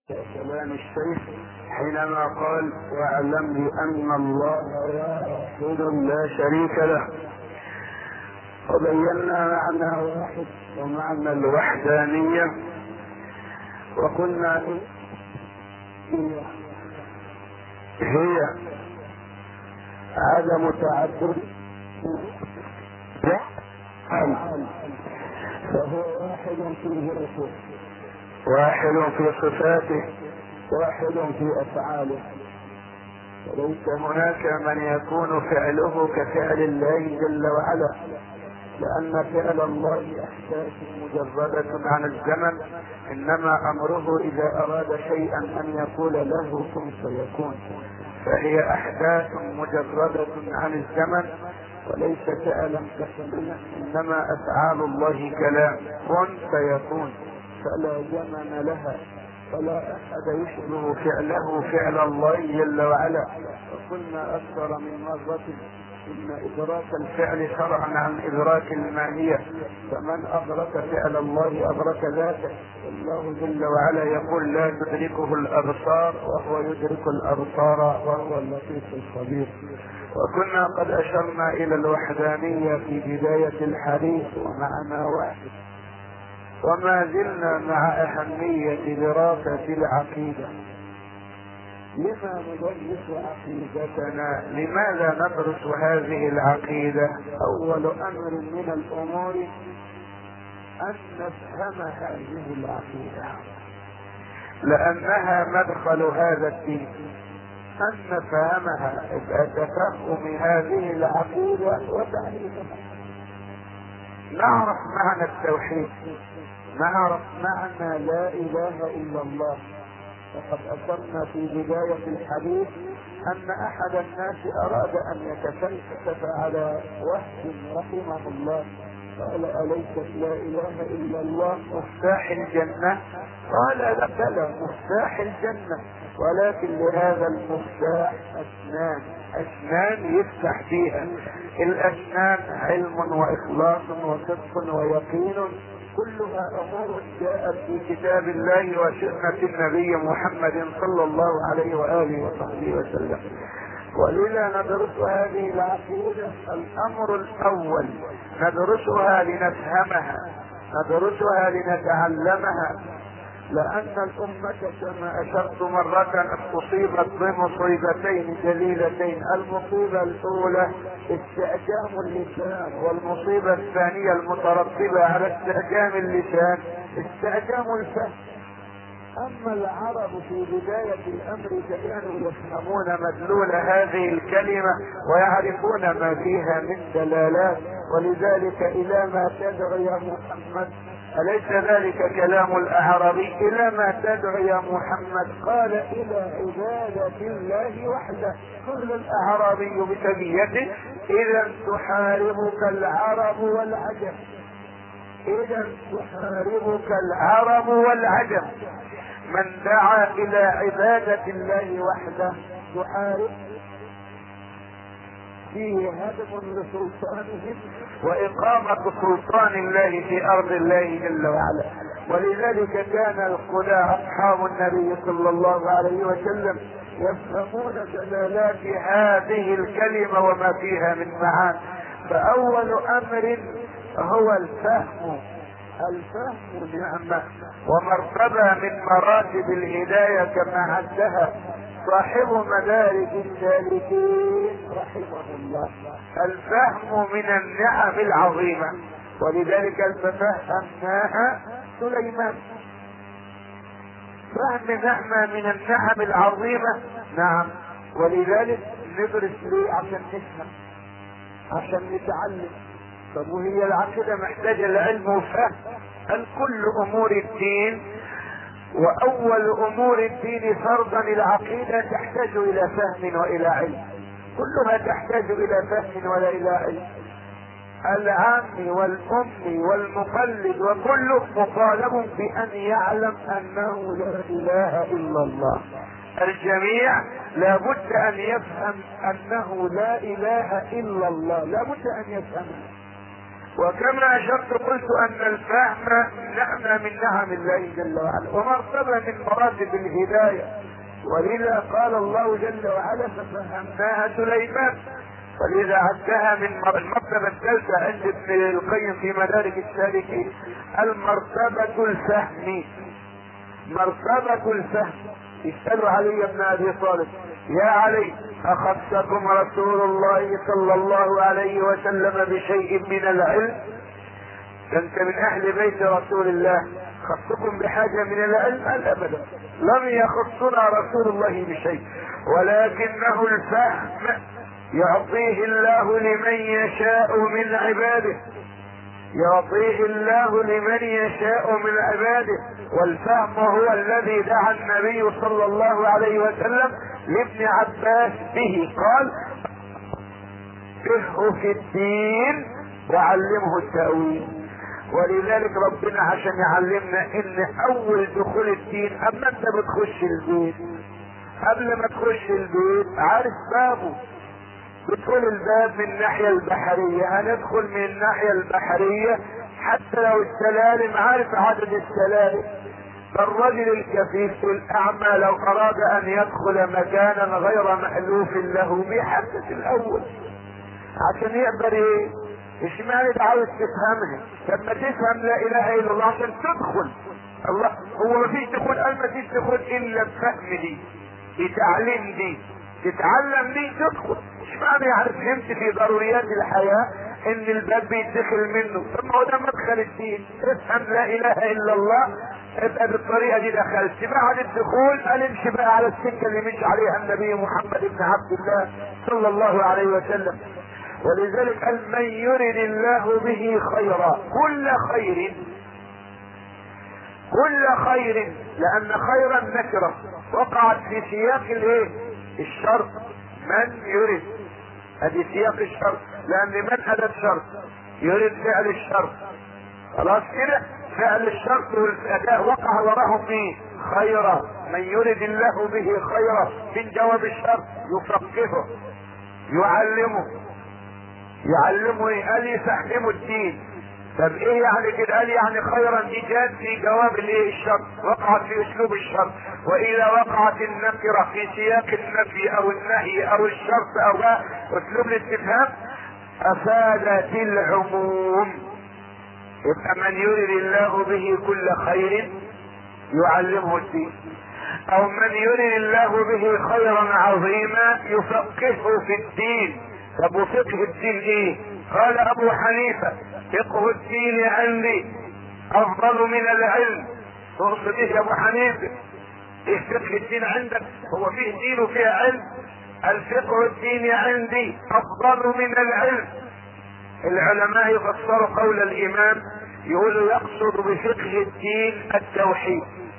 كلام الشيخ حينما قال واعلم بان الله واحد لا شريك له وبينا معنى واحد ومعنى الوحدانية وقلنا هي عدم تعدد فهو واحد في ذاته واحد في صفاته واحد في افعاله وليس هناك من يكون فعله كفعل الله جل وعلا لان فعل الله احداث مجردة عن الزمن انما امره اذا اراد شيئا ان يقول له كن فيكون فهي احداث مجردة عن الزمن وليس فعلا كفعلا انما افعال الله كلام كن فيكون فلا زمن لها فلا احد يشبه فعله فعل الله جل وعلا وقلنا اكثر من مرة ان ادراك الفعل شرعا عن ادراك الماهية فمن ادرك فعل الله ادرك ذاته الله جل وعلا يقول لا تدركه الابصار وهو يدرك الابصار وهو اللطيف الخبير وكنا قد اشرنا الى الوحدانية في بداية الحديث ومعنى واحد وما زلنا مع أهمية دراسة العقيدة لما ندرس عقيدتنا لماذا ندرس هذه العقيدة أول أمر من الأمور أن نفهم هذه العقيدة لأنها مدخل هذا الدين أن نفهمها تفهم هذه العقيدة وتعريفها نعرف معنى التوحيد نعرف معنى لا اله الا الله وقد اشرنا في بداية الحديث ان احد الناس اراد ان يتفلسف على وحد رحمه الله قال اليست لا اله الا الله مفتاح الجنة قال لا بلى مفتاح الجنة ولكن لهذا المفتاح اسنان اسنان يفتح فيها الاسنان علم واخلاص وصدق ويقين كلها امور جاءت في كتاب الله وسنة النبي محمد صلى الله عليه واله وصحبه وسلم ولذا ندرس هذه العقيدة الامر الاول ندرسها لنفهمها ندرسها لنتعلمها لأن الأمة كما أشرت مرة أصيبت بمصيبتين جليلتين المصيبة الأولى استعجام اللسان والمصيبة الثانية المترتبة على استعجام اللسان استعجام الفهم أما العرب في بداية الأمر كانوا يفهمون مدلول هذه الكلمة ويعرفون ما فيها من دلالات ولذلك إلى ما تدعو يا محمد أليس ذلك كلام الأعرابي إلى ما تدعو يا محمد قال إلى عبادة الله وحده قال الأعرابي بتبيته إذا تحاربك العرب والعجم إذا تحاربك العرب والعجم من دعا إلى عبادة الله وحده تحارب فيه هدم لسلطانهم وإقامة سلطان الله في أرض الله جل وعلا ولذلك كان الخداع أصحاب النبي صلى الله عليه وسلم يفهمون دلالات هذه الكلمة وما فيها من معاني فأول أمر هو الفهم الفهم نعمة ومرتبة من مراتب الهداية كما عدها صاحب مدارج السالكين رحمه الله الفهم من النعم العظيمة ولذلك ففهمناها سليمان فهم نعمة من النعم العظيمة نعم ولذلك ندرس ليه عشان نفهم عشان نتعلم طب وهي العقيدة محتاجة لعلم وفهم الكل امور الدين واول امور الدين فرضا العقيدة تحتاج الى فهم والى علم كلها تحتاج الى فهم ولا الى علم العام والام والمقلد وكله مطالب بان يعلم انه لا اله الا الله الجميع لابد ان يفهم انه لا اله الا الله لابد ان يفهم وكما اشرت قلت ان الفهم نعمة من نعم الله جل وعلا ومرتبة من مراتب الهداية ولذا قال الله جل وعلا ففهمناها سليمان ولذا عدها من المرتبة الثالثة عند ابن القيم في مدارك السالكين المرتبة الفهم مرتبة الفهم اسألوا علي بن ابي طالب يا علي اخذتكم رسول الله صلى الله عليه وسلم بشيء من العلم انت من اهل بيت رسول الله خصكم بحاجة من العلم ابدا لم يخصنا رسول الله بشيء ولكنه الفهم يعطيه الله لمن يشاء من عباده يعطيه الله لمن يشاء من عباده والفهم هو الذي دعا النبي صلى الله عليه وسلم لابن عباس به قال فقه في الدين وعلمه التأويل ولذلك ربنا عشان يعلمنا ان اول دخول الدين اما انت بتخش البيت قبل ما تخش البيت عارف بابه بدخول الباب من الناحية البحرية هندخل من الناحية البحرية حتى لو السلالم عارف عدد السلالم فالرجل الكفيف الاعمى لو اراد ان يدخل مكانا غير مألوف له بيحدث الاول عشان يقدر ايه مش معنى ده عاوز تفهمها لما تفهم لا اله الا الله عشان تدخل الله هو ما فيش دخول قال ما فيش دخول الا بفهم دي بتعليم دي تتعلم دي تدخل مش معنى يعني فهمت في ضروريات الحياة ان الباب بيدخل منه ثم هو ده مدخل الدين افهم لا اله الا الله ابقى بالطريقة دي دخلت بعد الدخول قال امشي بقى على السكة اللي مشي عليها النبي محمد بن عبد الله صلى الله عليه وسلم ولذلك قال من يرد الله به خيرا كل خير كل خير لان خيرا نكرة وقعت في سياق الايه الشرط من يرد ادي سياق الشرط لان من ادى الشرط يريد فعل الشرط خلاص كده فعل الشرط والاداء وقع وراهم مين خيرا من يرد الله به خيرا من جواب الشرط يفقهه يعلمه يعلمه ايه قال يفهمه الدين طب ايه يعني كده قال يعني خيرا دي جات في جواب الايه الشرط وقعت في اسلوب الشرط واذا وقعت النكره في سياق النفي او النهي او الشرط او اسلوب الاستفهام افادت العموم يبقى من يرد الله به كل خير يعلمه الدين او من يرد الله به خيرا عظيما يفقهه في الدين طب وفقه الدين ايه قال ابو حنيفه فقه الدين عندي افضل من العلم تقصد ايه يا ابو حنيفه ايه فقه الدين عندك هو فيه دين وفيه علم الفقه الدين عندي افضل من العلم العلماء يفسروا قول الامام يقولوا يقصد بفقه الدين التوحيد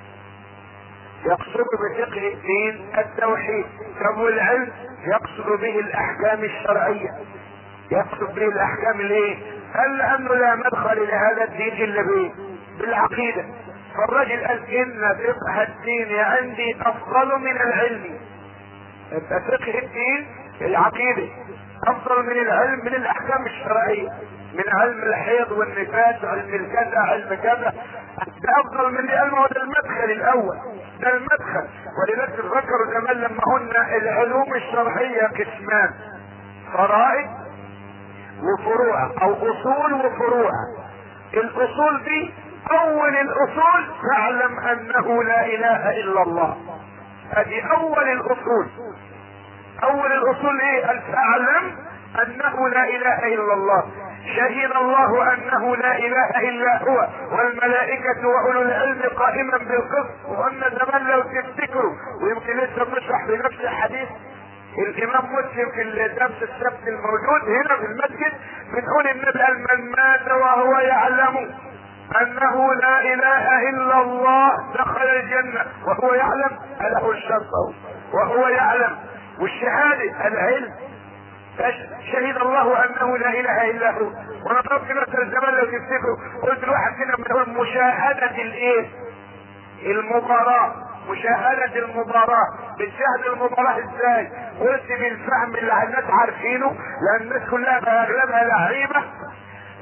يقصد بفقه الدين التوحيد طب والعلم يقصد به الاحكام الشرعيه يقصد به الاحكام الايه قال لانه لا مدخل لهذا الدين الا بايه بالعقيده فالرجل قال ان فقه الدين عندي افضل من العلم يبقى فقه الدين العقيده افضل من العلم من الاحكام الشرعيه من علم الحيض والنفاس علم الكذا علم كذا ده افضل من العلم هو ده المدخل الاول ده المدخل ولذلك ذكروا زمان لما قلنا العلوم الشرعيه قسمان فرائض وفروع او اصول وفروع الاصول دي اول الاصول فاعلم انه لا اله الا الله هذه اول الاصول اول الاصول ايه ان فاعلم انه لا اله الا الله شهد الله انه لا اله الا هو والملائكة واولو العلم قائما بالقسط وان زمان لو تفتكروا ويمكن لسه بنشرح بنفس الحديث الامام مسلم في الدرس السبت الموجود هنا في المسجد بنقول النبي قال من مات وهو يعلم انه لا اله الا الله دخل الجنة وهو يعلم له الشرط وهو يعلم والشهادة العلم شهد الله انه لا اله الا هو وانا ضربت مثل زمان لو تفتكروا قلت الواحد فينا بنقول مشاهدة الايه المباراة مشاهدة المباراة بتشاهد المباراة ازاي قلت بالفهم اللي الناس عارفينه لان الناس كلها اغلبها لعيبة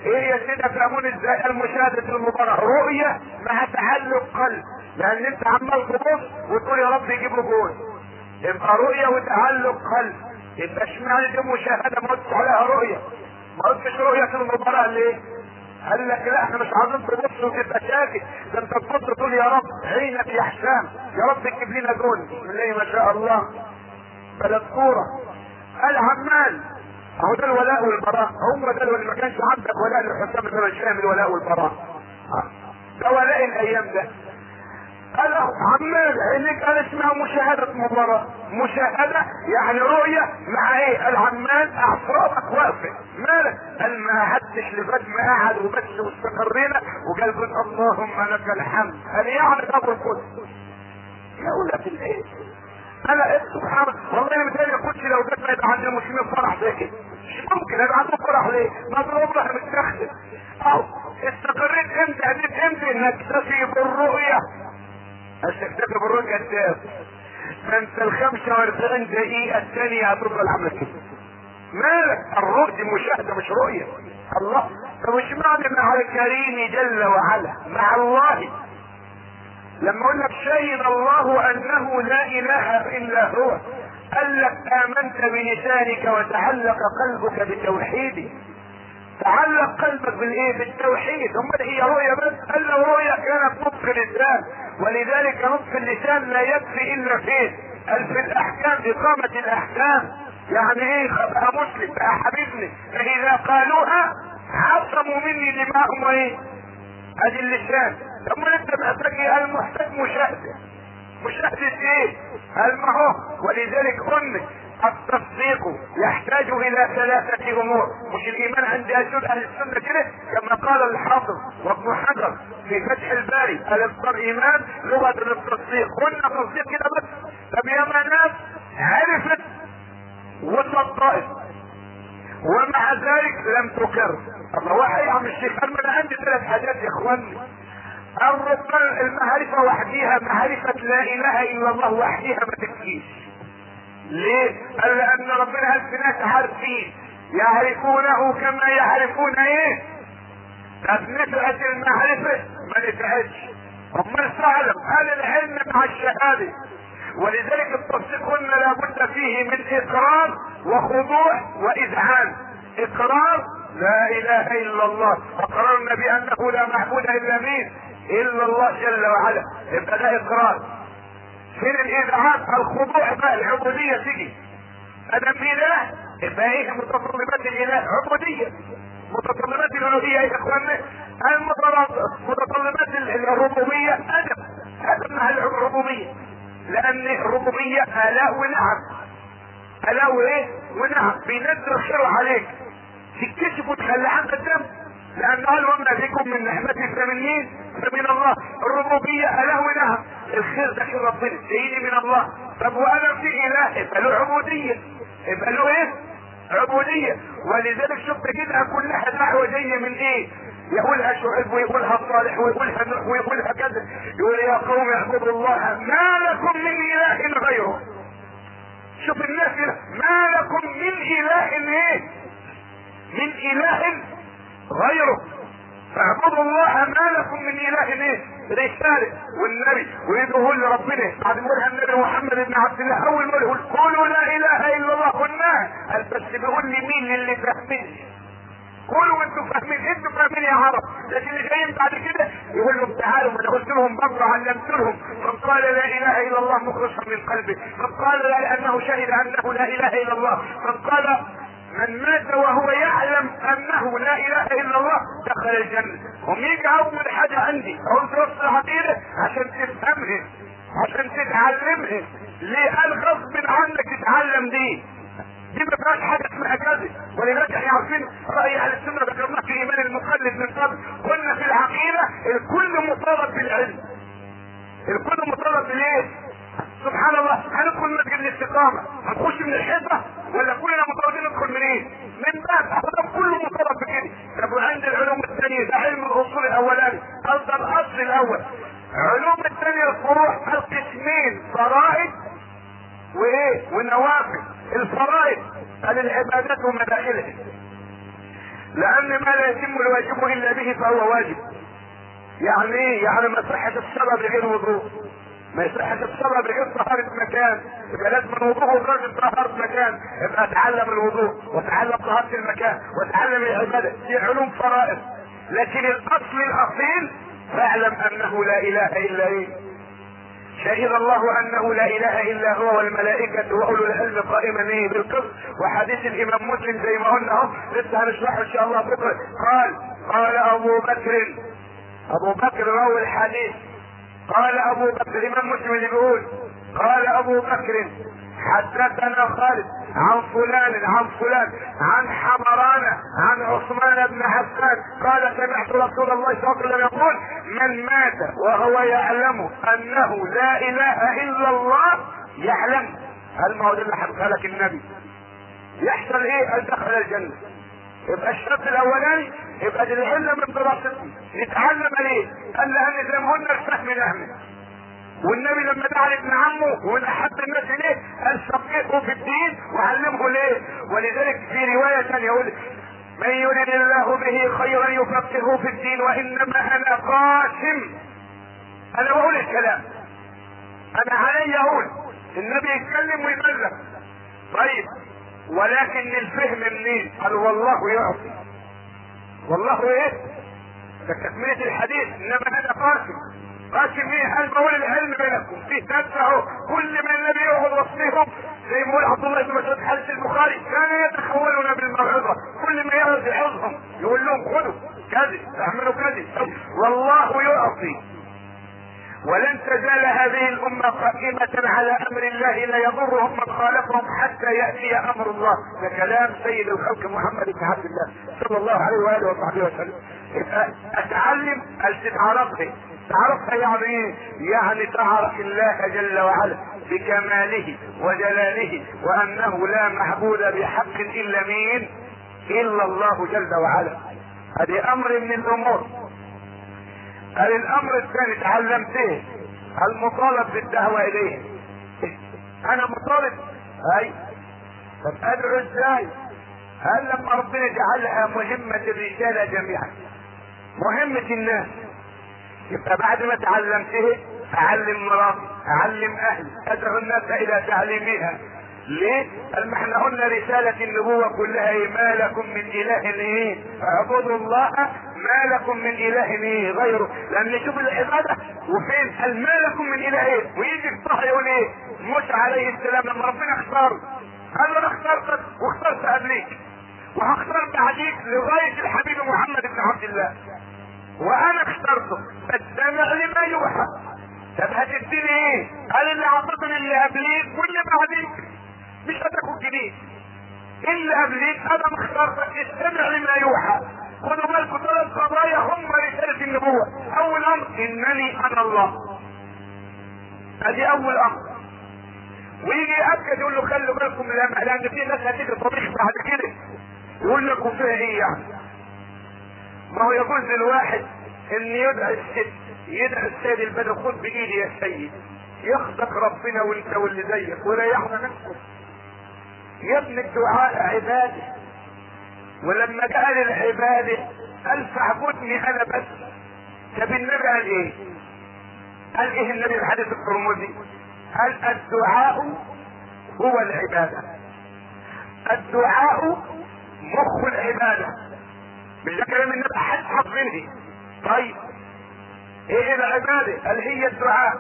ايه يا سيدي فهمون ازاي المشاهدة المباراة رؤية مع تعلق قلب لان انت عمال تبص وتقول يا رب يجيبوا جول يبقى رؤية وتعلق قلب يبقى اشمعنى دي مشاهدة ما قلتش عليها رؤية ما قلتش رؤية في المباراة ليه؟ قال لك لا احنا مش عايزين تبص وتبقى ساكت ده انت تبص تقول يا رب عينك يا حسام يا رب تجيب لنا جول بسم الله ما شاء الله بلد كورة العمال اهو ده الولاء والبراء هم ده اللي ما كانش عندك ولاء لحسام بن هشام الولاء والبراء ده ولاء الايام ده قال عمال عينيك قال اسمها مشاهدة مباراة مشاهدة يعني رؤية مع ايه العمال اعصابك واقفة مالك قال ما حدش لغاية ما قعد وبس واستقرينا وقال قل اللهم لك الحمد قال يعني ابو القدس يا ولد الايه انا إيه سبحان الله والله مثالي كنت لو جت ما يبقى عند المسلمين فرح زي كده مش ممكن يبقى عندهم فرح ليه؟ ما ضرب لها متاخد او استقريت امتى هديت امتى انك تكتفي بالرؤية استكتفي بالرؤية كذاب فانت ال 45 دقيقة الثانية هتفضل عاملة كده مالك الرؤية مشاهدة مش رؤية الله طب مش معنى مع الكريم جل وعلا مع الله لما اقول لك شهد الله انه لا اله الا هو قال لك امنت بلسانك وتعلق قلبك بتوحيده تعلق قلبك بالايه بالتوحيد امال هي رؤيا بس قال لو رؤيا كانت نطق اللسان ولذلك نطق اللسان لا يكفي الا فين قال في الاحكام اقامه الاحكام يعني ايه بقى مسلم بقى حبيبني فاذا قالوها عصموا مني دماءهم وايه ادي اللسان طب انت محتاج ايه المحتاج مشاهده مشاهده ايه قال ما هو ولذلك قلنا التصديق يحتاج الى ثلاثة امور مش الايمان عند اهل اهل السنة كده كما قال الحافظ وابن حجر في فتح الباري الاصدار ايمان لغة للتصديق قلنا تصديق كده بس طب يا ناس عرفت وصدقت ومع ذلك لم تقر طب هو يا عم الشيخ انا عندي ثلاث حاجات يا اخواني الربنا المعرفة وحديها معرفة لا اله الا الله وحديها ما تكفيش ليه؟ قال لان ربنا قال في ناس عارفين يعرفونه كما يعرفون ايه؟ طب نفعت المعرفة ما نفعتش امال فعلا قال العلم مع الشهادة ولذلك التصديق قلنا لابد فيه من اقرار وخضوع واذعان اقرار لا اله الا الله اقررنا بانه لا معبود الا مين الا الله جل وعلا يبقى ده اقرار فين الاذعان الخضوع بقى العبودية تيجي ادم اله يبقى ايه متطلبات الاله عبودية متطلبات الالوهية يا اخوانا متطلبات الربوبية ادب ادب مع الربوبية لان الربوبية الاء ونعم الاء وايه ونعم بينزل الخير عليك تكتشف وتخلي عنك الدم لان قال وما بكم من نعمة فمن مين؟ فمن الله الربوبية اله ونعم الخير ده خير ربنا سيدي من الله طب وانا في اله يبقى له عبودية يبقى له ايه؟ عبودية ولذلك شفت كده كلها دعوة جاية من ايه؟ يقولها شعيب ويقولها صالح ويقولها نوح ويقولها كذا يقول يا قوم اعبدوا الله ما لكم من اله غيره شوف الناس ما لكم من اله ايه من اله غيره فاعبدوا الله ما لكم من اله ايه رسالة والنبي ويدعوه لربنا بعد ما يقولها النبي محمد بن عبد الله اول ما يقول قولوا لا اله الا الله قلناها قال بس بيقول لي مين اللي فاهمين قولوا انتوا فاهمين انتوا فاهمين يا عرب لكن اللي جايين بعد كده يقول لهم تعالوا ما انا قلت لهم برضه علمت لهم من قال لا اله الا الله مخلصا من قلبه من قال لا لانه شهد انه لا اله الا الله من قال من مات وهو يعلم انه لا اله الا الله دخل الجنة هم يجي اول حاجة عندي اقول دراسة العقيدة عشان تفهمها عشان تتعلمها ليه قال غصب عنك تتعلم دي دي ما فيهاش حاجه اسمها كذب ولذلك احنا عارفين راي اهل السنه ذكرناه في ايمان المقلد من قبل قلنا في العقيده الكل مطالب بالعلم الكل مطالب بالايه؟ سبحان الله هندخل مسجد الاستقامه هنخش من الحيطه ولا كلنا مطالبين ندخل من ايه؟ من باب هذا كله مطالب بكده طب وعند العلوم الثانيه ده علم الاصول الاولاني قصد الاصل الاول علوم الثانيه الفروع القسمين فرائض وايه؟ والنوافل الفرائض قال العبادات ومداخلها لان ما لا يتم الواجب الا به فهو واجب يعني ايه يعني ما صحة الصلاة بغير وضوء ما يصحش الصلاة بغير طهارة مكان يبقى لازم الوضوء والراجل طهارة مكان يبقى اتعلم الوضوء واتعلم طهارة المكان واتعلم العبادة دي علوم فرائض لكن الاصل الاصيل فاعلم انه لا اله الا ايه شهد الله انه لا اله الا هو والملائكة واولو العلم قائما ايه بالقسط وحديث الامام مسلم زي ما قلنا اهو لسه هنشرحه ان شاء الله بكره قال قال ابو بكر ابو بكر روى الحديث قال ابو بكر الامام مسلم اللي بيقول قال ابو بكر حدثنا خالد عن فلان عن فلان عن حمران عن عثمان بن عفان قال سمعت رسول الله صلى الله عليه وسلم يقول من مات وهو يعلم انه لا اله الا الله يعلم هل ما هو ده اللي حدث النبي يحصل ايه؟ قال دخل الجنه يبقى الشرط الاولاني يبقى دي العله من دراستي نتعلم ليه؟ قال لان زي ما قلنا الفهم نعمه والنبي لما دعا لابن عمه ومن احب الناس اليه قال فقهه في الدين وعلمه ليه؟ ولذلك في روايه ثانيه يقول من يريد الله به خيرا يفقهه في الدين وانما انا قاسم انا بقول الكلام انا علي اقول النبي يتكلم ويبلغ طيب ولكن الفهم منين قال والله يعطي والله ايه ده تكملة الحديث انما انا قاسم قاسم ايه قال بقول العلم بينكم في تدفعوا كل ما النبي يقعد وصفهم زي ما يقول عبد الله بن مسعود حديث البخاري كان يتخولون بالموعظه كل ما يقعد يحفظهم يقول لهم خذوا كذب اعملوا كذب والله يعطي ولن تزال هذه الأمة قائمة على أمر الله لا يضرهم من خالفهم حتى يأتي أمر الله ده كلام سيد الخلق محمد بن عبد الله صلى الله عليه وآله وصحبه وسلم أتعلم تعرفه تعرفها يعني ايه؟ يعني تعرف الله جل وعلا بكماله وجلاله وأنه لا معبود بحق إلا مين؟ إلا الله جل وعلا هذه أمر من الأمور قال الامر الثاني تعلمته المطالب بالدعوة اليه انا مطالب هاي طب ادعو ازاي هل لما ربنا جعلها مهمة الرجال جميعا مهمة الناس يبقى بعد ما تعلمته اعلم مراتي اعلم اهلي ادعو الناس الى تعليمها ليه؟ قال ما احنا قلنا رسالة النبوة كلها ايه؟ ما لكم من اله ايه؟ اعبدوا الله ما لكم من اله ايه؟ غيره، لان نشوف العبادة وفين؟ قال ما لكم من اله ايه؟ ويجي الصح يقول ايه؟ موسى عليه السلام لما ربنا اختاره قال له انا اخترتك واخترت قبليك وهختار بعديك لغاية الحبيب محمد بن عبد الله وانا اخترته فاستمع لما يوحى طب هتديني ايه؟ قال اللي اعطتني اللي قبليك واللي بعديك مش هتاخد جديد اللي قبليك انا مختارتك استمع لما يوحى خدوا بالكم ثلاث قضايا هم رسالة النبوة اول امر انني انا الله ادي اول امر ويجي يأكد يقول له خلوا بالكم لما لان في ناس هتيجي طبيخ بعد كده يقول لك وفيها ايه يعني ما هو يجوز للواحد ان يدعي الست يدعي السيد البدر خد بايدي يا سيد يخدك ربنا وانت واللي زيك وريحنا منكم يا ابن الدعاء عباده ولما قال العباده قال فاعبدني انا بس طب النبي قال ايه؟ قال ايه النبي في الحديث الترمذي؟ قال الدعاء هو العباده الدعاء مخ العباده مش ده كلام النبي حد حافظينه طيب ايه العباده؟ قال هي الدعاء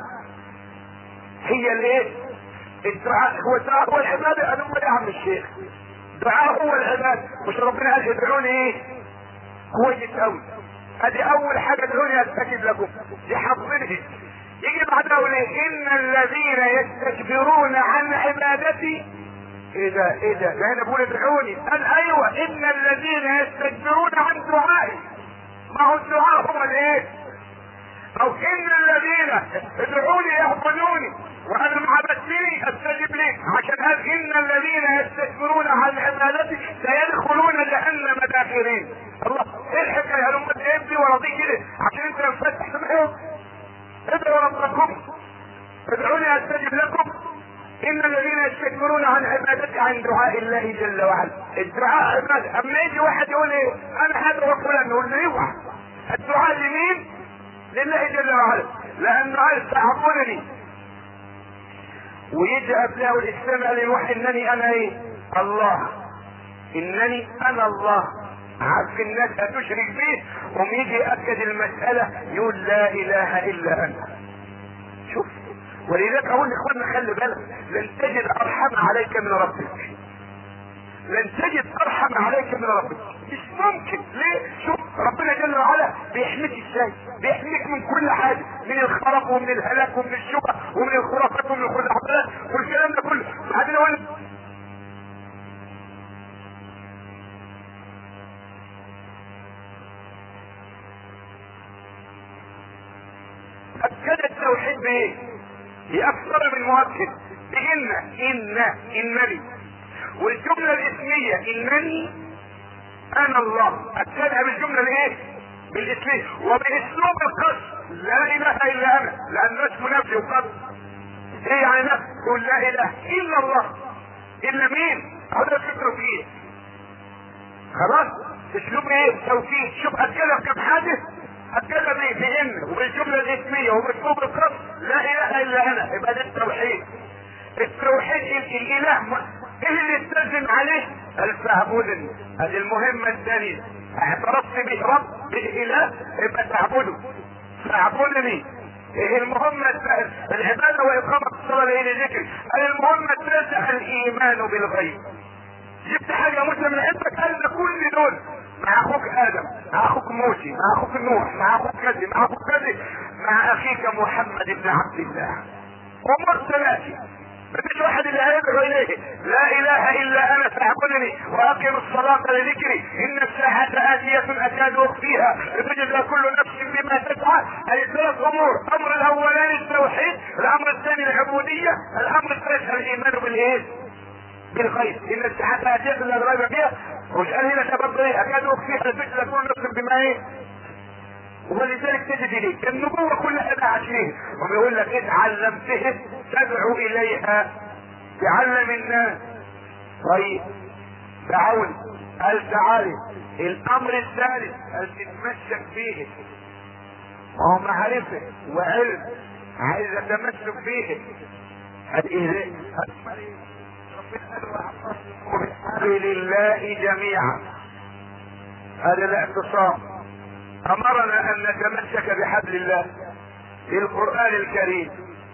هي الايه؟ الدعاء هو الدعاء هو العباده قال امال يا عم الشيخ الدعاء هو العباده مش ربنا قال ادعوني ايه؟ كويس قوي ادي اول حاجه ادعوني استجب لكم دي حافظينها يجي بعدها يقول ايه؟ ان الذين يستكبرون عن عبادتي ايه ده ايه ده ده هنا بيقول ادعوني قال ايوه ان الذين يستكبرون عن دعائي ما هو الدعاء هو الايه او ان الذين ادعوني يعبدوني وانا مع بسمي استجب لك عشان قال ان الذين يستكبرون عن عبادتي سيدخلون جهنم داخرين الله ايه الحكايه هل امك ابني ورضي كده عشان انت مفتح سمعهم ادعوا ربكم ادعوني استجب لكم ان الذين يستكبرون عن عبادته عن دعاء الله جل وعلا الدعاء عباده اما يجي واحد يقول ايه انا هدعو فلان نقول له اوعى الدعاء لمين لله جل وعلا لانه قال تعبدني ويجي قبله الاسلام قال الوحي انني انا ايه الله انني انا الله عارف الناس هتشرك به وم يجي ياكد المساله يقول لا اله الا انت شوف ولذلك اقول لاخواننا خلي بالك لن تجد ارحم عليك من ربك لن تجد ارحم عليك من ربك مش ممكن ليه شوف ربنا جل وعلا بيحميك ازاي بيحميك من كل حاجه من الخرق ومن الهلاك ومن الشبه ومن الخرافات ومن الخزعبلات والكلام ده كله بعدين اقول اكد التوحيد بايه هي اكثر من مؤكد بان ان انني والجمله الاسميه انني انا الله اكدها بالجمله الايه بالاسميه وباسلوب القصد لا اله الا انا لان اسمه نفي وقصد ايه يعني نفي تقول لا اله الا الله الا مين هذا الفكر فيه خلاص اسلوب ايه توكيد شوف اتكلم كم حاجه اتكلم ايه بان وبالجمله الاسميه وباسلوب القصد لا اله الا انا يبقى ده التوحيد التوحيد الاله ايه اللي استلزم عليه الفاعبدني هذه المهمه الثانيه اعترفت به رب بالاله يبقى تعبده فاعبدني ايه المهمة العبادة واقامة الصلاة لإلى ذكر المهمة الثالثة الايمان بالغيب جبت حاجة مسلم من عندك قال ده كل دول مع اخوك ادم مع اخوك موسى مع اخوك نوح مع اخوك كذب مع اخوك كذب مع اخيك محمد بن عبد الله امور ثلاثه مفيش واحد اللي هيدعو اليه لا اله الا انا فاعبدني واقم الصلاة لذكري ان الساعة اتية اكاد اخفيها لتجزى كل نفس بما تسعى هذه ثلاث امور الامر الاولاني التوحيد الامر الثاني العبودية الامر الثالث الايمان بالايه بالخير ان الساعة اتية لا ريب فيها مش قال هنا شباب ايه اكاد اخفيها لتجزى كل نفس بما ايه ولذلك تجد ليه النبوة كلها دعت ليه وبيقول لك إذ علمته تدعو إليها تعلم الناس طيب تعاون قال تعالى الأمر الثالث قال تتمسك فيه وهو معرفة وعلم عايز اتمسك فيه قال ايه ربنا لله جميعا هذا الاعتصام امرنا ان نتمسك بحبل الله في القرآن الكريم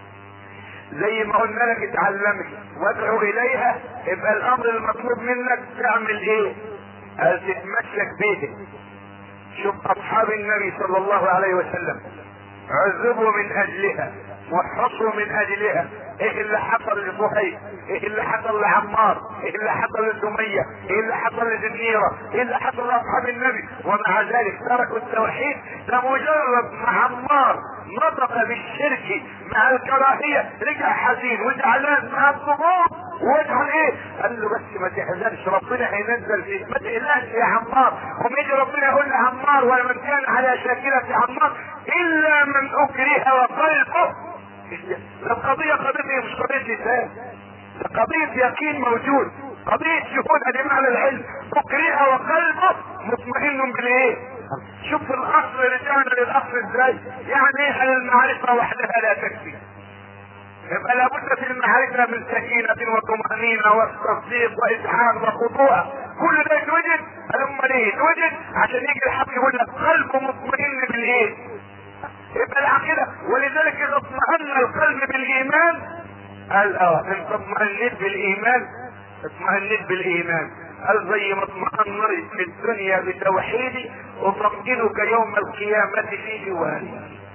زي ما قلنا لك اتعلمت وادعو اليها يبقى الامر المطلوب منك تعمل ايه قال تتمسك به شوف اصحاب النبي صلى الله عليه وسلم عذبوا من اجلها وحصوا من اجلها ايه اللي حصل لصهيب ايه اللي حصل لعمار ايه اللي حصل لسمية ايه اللي حصل لزنيرة ايه اللي حصل لاصحاب النبي ومع ذلك تركوا التوحيد لمجرد ما عمار نطق بالشرك مع الكراهية رجع حزين وزعلان مع الضغوط وجهه ايه قال له بس ما تحزنش ربنا هينزل فيك ما تقلقش يا عمار وما يجي ربنا يقول لعمار ومن كان على شاكلة عمار الا من اكره وقلبه القضية قضية مش قضية لسان قضية يقين موجود قضية شهود ادي معنى العلم اكره وقلبه مطمئن بالايه شوف الاصل رجعنا للاصل ازاي يعني ايه المعرفة وحدها لا تكفي يبقى لابد في المعرفة من سكينة وطمأنينة والتصديق وإسعاد وخضوع كل ده يتوجد الأمة ليه يتوجد عشان يجي الحق يقول لك قلبه مطمئن بالإيه؟ يبقى العقيدة ولذلك إذا اطمأن القلب بالإيمان قال اه إن تطمئنت بالإيمان اطمئنت بالإيمان قال زي ما اطمأنت في الدنيا بتوحيدي أطمئنك يوم القيامة في جواري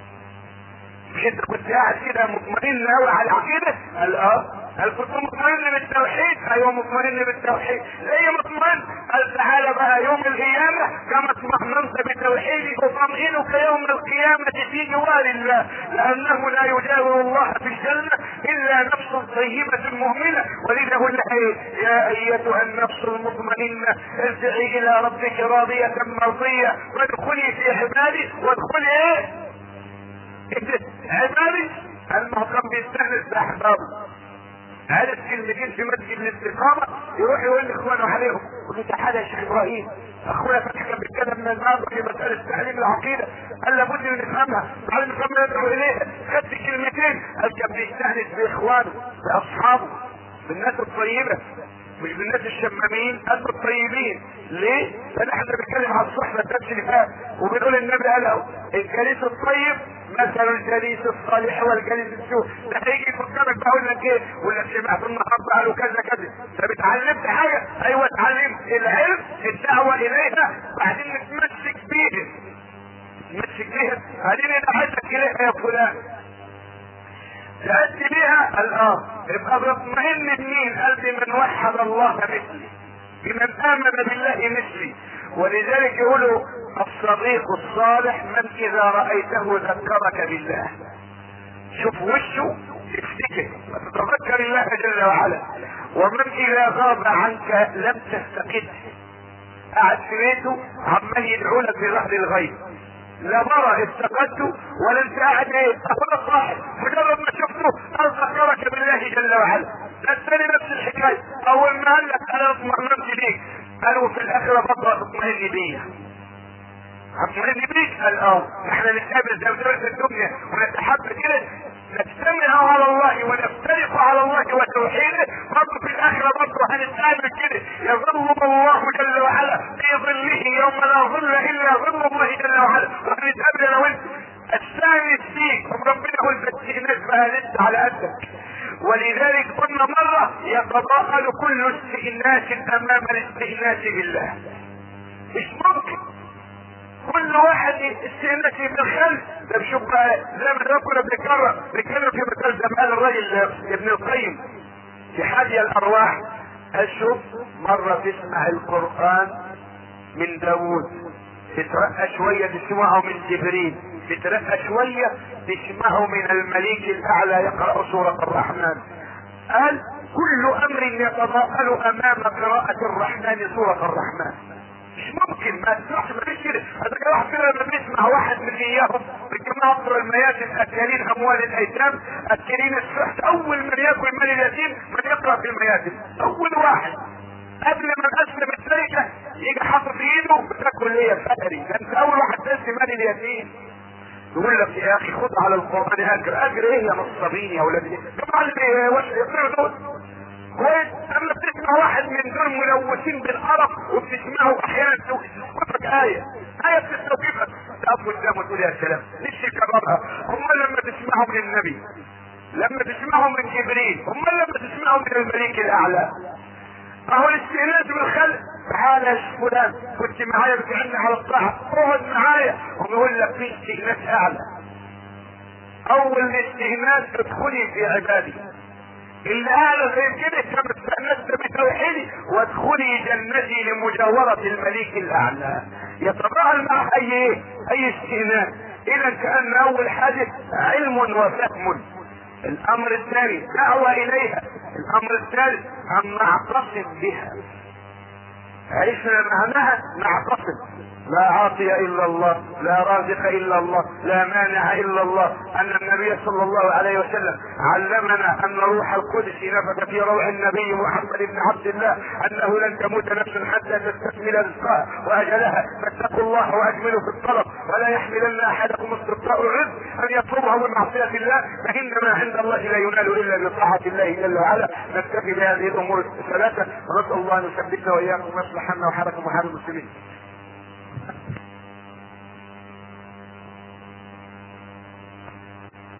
مش انت كنت قاعد كده مطمئن قوي على العقيده قال اه هل كنت مطمئن بالتوحيد ايوه مطمئن بالتوحيد ليه مطمئن قال تعالى بقى يوم القيامه كما اطمئننت بتوحيدك اطمئنك يوم القيامه في جوار الله لانه لا يجاور الله في الجنه الا نفس طيبه مؤمنه ولذا يقول لها ايه يا ايتها النفس المطمئنه ارجعي الى ربك راضيه مرضيه وادخلي في عبادي وادخلي ايه عبادي المهو كان بيستهلك باحبابه عرف كلمتين في مسجد الاستقامه يروح يقول لاخوانه عليهم يقول له تعالى يا شيخ ابراهيم اخويا فتح كان بيتكلم من النهارده في مساله تعليم العقيده قال لابد من نفهمها تعالى نفهمها ندعو اليها خدت كلمتين قال كان بيستانس باخوانه باصحابه بالناس الطيبه مش بالناس الشمامين قد الطيبين ليه؟ لان احنا بنتكلم على الصحبه الدرس اللي فات وبنقول النبي قال اهو الجليس الطيب مثل الجليس الصالح والجليس السوء ده هيجي يفكرك بقول لك ايه ولا سمعت النهارده قالوا كذا كذا طب اتعلمت حاجه ايوه اتعلمت العلم الدعوه اليها بعدين نتمسك بيها نتمسك بيها بعدين ندعتك اليها يا فلان تأتي بها الآن يبقى بيطمئن بمين قال بمن وحد الله مثلي بمن آمن بالله مثلي ولذلك يقولوا الصديق الصالح من إذا رأيته ذكرك بالله شوف وشه تفتكر وتتذكر الله جل وعلا ومن إذا غاب عنك لم تفتقده قاعد في بيته عمال يدعو لك بظهر الغيب لا مرة افتقدته ولا انت قاعد ايه اخونا صاحب مجرد ما شفته قال ذكرك بالله جل وعلا ده الثاني نفس الحكاية اول ما قال لك انا اطمئننت بيك قالوا في الاخرة برضه اطمئن بيا اطمئن بيك قال اه احنا نتقابل زي في الدنيا ونتحب كده نجتمع على الله ونفترق على الله وتوحيده برضه في الاخره برضه هنتقابل كده يظل الله جل وعلا في ظله يوم لا ظل الا ظل الله جل وعلا وهنتقابل انا وانت الثاني فيك ربنا يقول بس بقى لسه على قدك ولذلك قلنا مرة يتضاءل كل استئناس امام الاستئناس بالله مش ممكن كل واحد استئناسي بالخلف ده بشوف بقى زي ما كنا بنتكرر بنتكلم في مثال زمان الراجل ابن القيم في حادي الارواح اشوف مرة تسمع القرآن من داوود تترقى شوية تسمعه من جبريل تترقى شوية تسمعه من الملك الاعلى يقرأ سورة الرحمن قال كل امر يتضاءل امام قراءة الرحمن سورة الرحمن مش ممكن ما تسمعش ما فيش كده هذا كان واحد كده لما بيسمع واحد من اياهم بالجماعه اكثر المياسر اكلين اموال الايتام اكلين السحت اول من ياكل مال اليتيم من يقرا في المياسر اول واحد قبل ما نقسم الشركه يجي حاطط ايده بتاكل ايه يا فقري ده انت اول واحد تنسي مال اليتيم يقول لك يا اخي خد على القران اجر اجر ايه يا نصابين يا ولاد طبعا اللي يقرأوا دول كويس اما بتسمع واحد من دول ملوثين بالقرف وبتسمعه احيانا توقفك ايه ايه بتستوقفك تقف قدامه تقول يا سلام نفسي كررها هم لما تسمعوا من النبي لما تسمعوا من جبريل هم لما تسمعوا من الملك الاعلى اهو الاستئناس بالخلق تعال يا فلان كنت معايا بتعني على الطاعه اقعد معايا وبيقول لك في استئناس اعلى اول الاستئناس ادخلي في عبادي اللي قال غير كده كما استأنست بتوحيدي وادخلي جنتي لمجاورة الملك الأعلى يتضاءل معه أي إيه؟ أي استئناس إذا كأن أول حاجة علم وفهم الأمر الثاني دعوة إليها الأمر الثالث أن نعتصم بها عشنا معناها نعتصم لا عاطي الا الله لا رازق الا الله لا مانع الا الله ان النبي صلى الله عليه وسلم علمنا ان روح القدس نفث في روح النبي محمد بن عبد الله انه لن تموت نفس حتى تستكمل رزقها واجلها فاتقوا الله واجملوا في الطلب ولا يحملن احدكم استبقاء الرزق ان يطلبه من معصيه الله فانما عند الله لا ينال الا بطاعه الله جل وعلا نكتفي بهذه الامور الثلاثه ونسال الله ان يثبتنا واياكم ويصلح لنا وحالكم وحال المسلمين